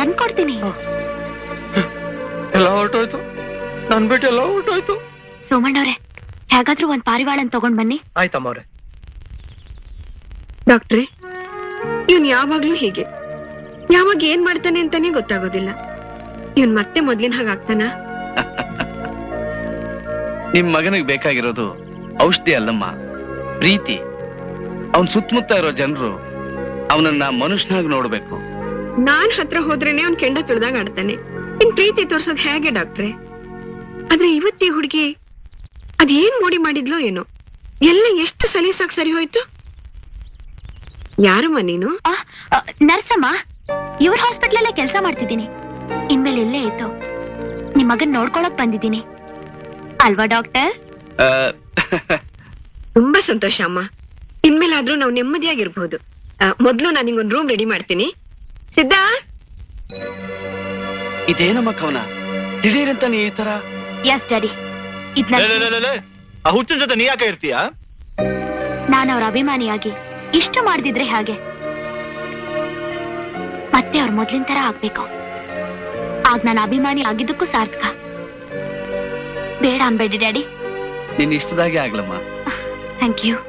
ತಂದ್ಕೊಡ್ತೀನಿ ಎಲ್ಲ ಹೊರಟೋಯ್ತು ನನ್ ಬಿಟ್ಟು ಎಲ್ಲ ಹೊರಟೋಯ್ತು ಸೋಮಣ್ಣವ್ರೆ ಹೇಗಾದ್ರೂ ಒಂದ್ ಪಾರಿವಾಳನ್ ತಗೊಂಡ್ ಬನ್ನಿ ಆಯ್ತಮ್ಮ ಅವ್ರೆ ಡಾಕ್ಟ್ರೆ ಇವನ್ ಯಾವಾಗ್ಲೂ ಹೀಗೆ ಯಾವಾಗ ಏನ್ ಮಾಡ್ತಾನೆ ಅಂತಾನೆ ಗೊತ್ತಾಗೋದಿಲ್ಲ ಇವನ್ ಮತ್ತೆ ಮೊದ್ಲಿನ ಹಾಗಾಗ್ತಾನ ನಿಮ್ ಮಗನಿಗೆ ಬೇಕಾಗಿರೋದು ಔಷಧಿ ಅಲ್ಲಮ್ಮ ಪ್ರೀತಿ ಅವನ್ ಸುತ್ತಮುತ್ತ ಇರೋ ಜನರು ಅವನನ್ನ ಮನುಷ್ಯನಾಗಿ ನೋಡ್ಬೇಕು ನಾನ್ ಹತ್ರ ಹೋದ್ರೇನೆ ಅವ್ನ್ ಕೆಂಡ ತುಳ್ದಾಗ ಆಡ್ತಾನೆ ಇನ್ ಪ್ರೀತಿ ತೋರ್ಸೋದ್ ಹೇಗೆ ಡಾಕ್ಟ್ರೆ ಆದ್ರೆ ಇವತ್ತಿ ಹುಡುಗಿ ಅದೇನ್ ಮೋಡಿ ಮಾಡಿದ್ಲೋ ಏನೋ ಎಲ್ಲ ಎಷ್ಟು ಸಲೀಸಾಗ್ ಸರಿ ಹೋಯ್ತು ಯಾರಮ್ಮ ನೀನು ಆ, ಆ, ನರ್ಸಮ್ಮ ಇವ್ರ ಹಾಸ್ಪಿಟ್ಲಲ್ಲೇ ಕೆಲಸ ಮಾಡ್ತಿದ್ದೀನಿ ಇನ್ಮೇಲೆ ಇಲ್ಲೇ ಇತ್ತು ನಿಮ್ ಮಗನ್ ನೋಡ್ಕೊಳಕ್ ಬಂದಿದ್ದೀನಿ ಅಲ್ವಾ ಡಾಕ್ಟರ್ ಆ, ತುಂಬಾ ಸಂತೋಷ ಅಮ್ಮ ಇನ್ಮೇಲಾದ್ರೂ ನಾವು ನೆಮ್ಮದಿಯಾಗಿರ್ಬಹುದು ಆ, ಮೊದ್ಲು ನಾನು ನಿಂಗೊಂದ್ ರೂಮ್ ರೆಡಿ ಮಾಡ್ತೀನಿ ಸಿದ್ಧಾ ಇದೇನಮ್ಮ ಕವನ ದಿಢೀರಂತ ನೀ ಈ ತರ ಎಸ್ ಡ್ಯಾಡಿ ಇದ್ನ ಆ ಹುಚ್ಚಿನ ಜೊತೆ ನೀ ಯಾಕೆ ಇರ್ತೀಯಾ ನಾನು ಅವ್ರ ಅಭಿಮಾನಿಯಾಗಿ ಇಷ್ಟು ಮಾಡ್ದಿದ್ರೆ ಹಾಗೆ ಮತ್ತೆ ಅವ್ರ ಮೊದ್ಲಿನ ತರ ಆಗ್ಬೇಕು ಆಗ ನಾನು ಅಭಿಮಾನಿ ಆಗಿದ್ದಕ್ಕೂ ಸಾರ್ಥಕ ಬೇಡ ಅನ್ಬೇಡಿ ಡ್ಯಾಡಿ ನಿನ್ ಇಷ್ಟದಾಗೆ ಆಗ್ಲಮ್ಮ ಥ್ಯಾಂಕ್ ಯು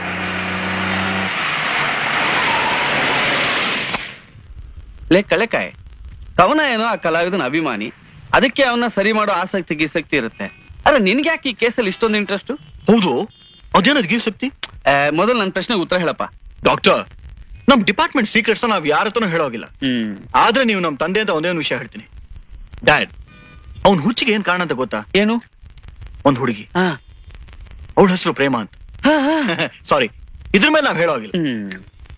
ಲೇ ಕಳೆಕಾಯ್ ಕವನ ಏನೋ ಆ ಕಲಾವಿದನ ಅಭಿಮಾನಿ ಅದಕ್ಕೆ ಅವನ್ನ ಸರಿ ಮಾಡೋ ಆಸಕ್ತಿ ಗೀಸಕ್ತಿ ಇರುತ್ತೆ ಅಲ್ಲ ನಿನ್ಗೆ ಯಾಕೆ ಈ ಕೇಸಲ್ಲಿ ಇಷ್ಟೊಂದು ಇಂಟ್ರೆಸ್ಟ್ ಹೌದು ಅದೇನದ್ ಗೀಸಕ್ತಿ ಮೊದಲು ನನ್ನ ಪ್ರಶ್ನೆಗೆ ಉತ್ತರ ಹೇಳಪ್ಪ ಡಾಕ್ಟರ್ ನಮ್ ಡಿಪಾರ್ಟ್ಮೆಂಟ್ ಸೀಕ್ರೆಟ್ಸ್ ನಾವ್ ಯಾರ ಹತ್ರನೂ ಹೇಳೋಗಿಲ್ಲ ಹ್ಮ್ ಆದ್ರೆ ನೀವು ನಮ್ ತಂದೆ ಅಂತ ಒಂದೇ ಒಂದ್ ವಿಷಯ ಹೇಳ್ತೀನಿ ಡ್ಯಾಡ್ ಅವ್ನ್ ಹುಚ್ಚಿಗೆ ಏನ್ ಕಾರಣ ಅಂತ ಗೊತ್ತಾ ಏನು ಒಂದ್ ಹುಡುಗಿ ಹಾ ಅವಳ ಹೆಸರು ಪ್ರೇಮ ಅಂತ ಹಾ, ಹಾ. ಸಾರಿ ಇದ್ರ ಮೇಲೆ ನಾವ್ ಹೇಳೋಗಿಲ್ಲ ಹ್ಮ್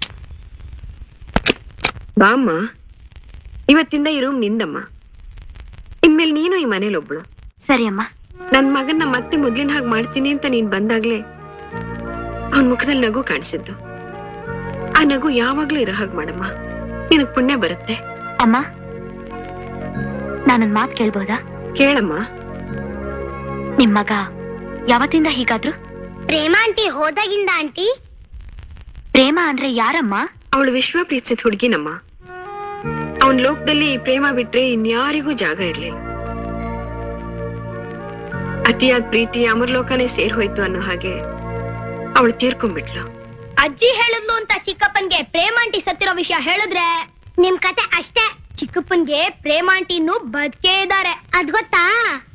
ಬಾಮ್ಮ ಇವತ್ತಿಂದ ಈ ರೂಮ್ ನಿಂದಮ್ಮ ಇನ್ಮೇಲೆ ನೀನು ಈ ಮನೇಲಿ ಒಬ್ಳು ಸರಿ ಅಮ್ಮ ನನ್ ಮಗನ್ನ ಮತ್ತೆ ಮೊದ್ಲಿನ ಹಾಗೆ ಮಾಡ್ತೀನಿ ಅಂತ ನೀನ್ ಬಂದಾಗ್ಲೇ ಅವನ್ ಮುಖದಲ್ಲಿ ನಗು ಕಾಣಿಸಿದ್ದು ಆ ನಗು ಯಾವಾಗ್ಲೂ ಇರೋ ಹಾಗೆ ಮಾಡಮ್ಮ ನಿನಗ್ ಪುಣ್ಯ ಬರುತ್ತೆ ಅಮ್ಮ ನಾನೊಂದ್ ಮಾತ್ ಕೇಳ್ಬೋದಾ ಕೇಳಮ್ಮ ನಿಮ್ ಮಗ ಯಾವತ್ತಿಂದ ಹೀಗಾದ್ರು ಪ್ರೇಮ ಆಂಟಿ ಹೋದಾಗಿಂದ ಆಂಟಿ ಪ್ರೇಮ ಅಂದ್ರೆ ಯಾರಮ್ಮ ಅವಳು ವಿಶ್ವ ಪ್ರೀತಿಸಿದ ಹುಡುಗಿನಮ್ಮ ಅವನ್ ಲೋಕದಲ್ಲಿ ಈ ಪ್ರೇಮ ಬಿಟ್ರೆ ಇನ್ಯಾರಿಗೂ ಜಾಗ ಇರ್ಲಿಲ್ಲ ಅತಿಯಾದ ಪ್ರೀತಿ ಅಮರ್ಲೋಕನೇ ಸೇರ್ ಹೋಯ್ತು ಅನ್ನೋ ಹಾಗೆ ಅವಳು ತೀರ್ಕೊಂಡ್ಬಿಟ್ಲು ಅಜ್ಜಿ ಹೇಳಿದ್ಲು ಅಂತ ಚಿಕ್ಕಪ್ಪನ್ಗೆ ಪ್ರೇಮ ಆಂಟಿ ಸತ್ತಿರೋ ವಿಷಯ ಹೇಳಿದ್ರೆ ನಿಮ್ ಕತೆ ಅಷ್ಟೇ ಚಿಕ್ಕಪ್ಪನ್ಗೆ ಪ್ರೇಮ ಆಂಟಿ ಇನ್ನು ಬದುಕೇ ಇದಾರೆ ಅದ್ ಗೊತ್ತಾ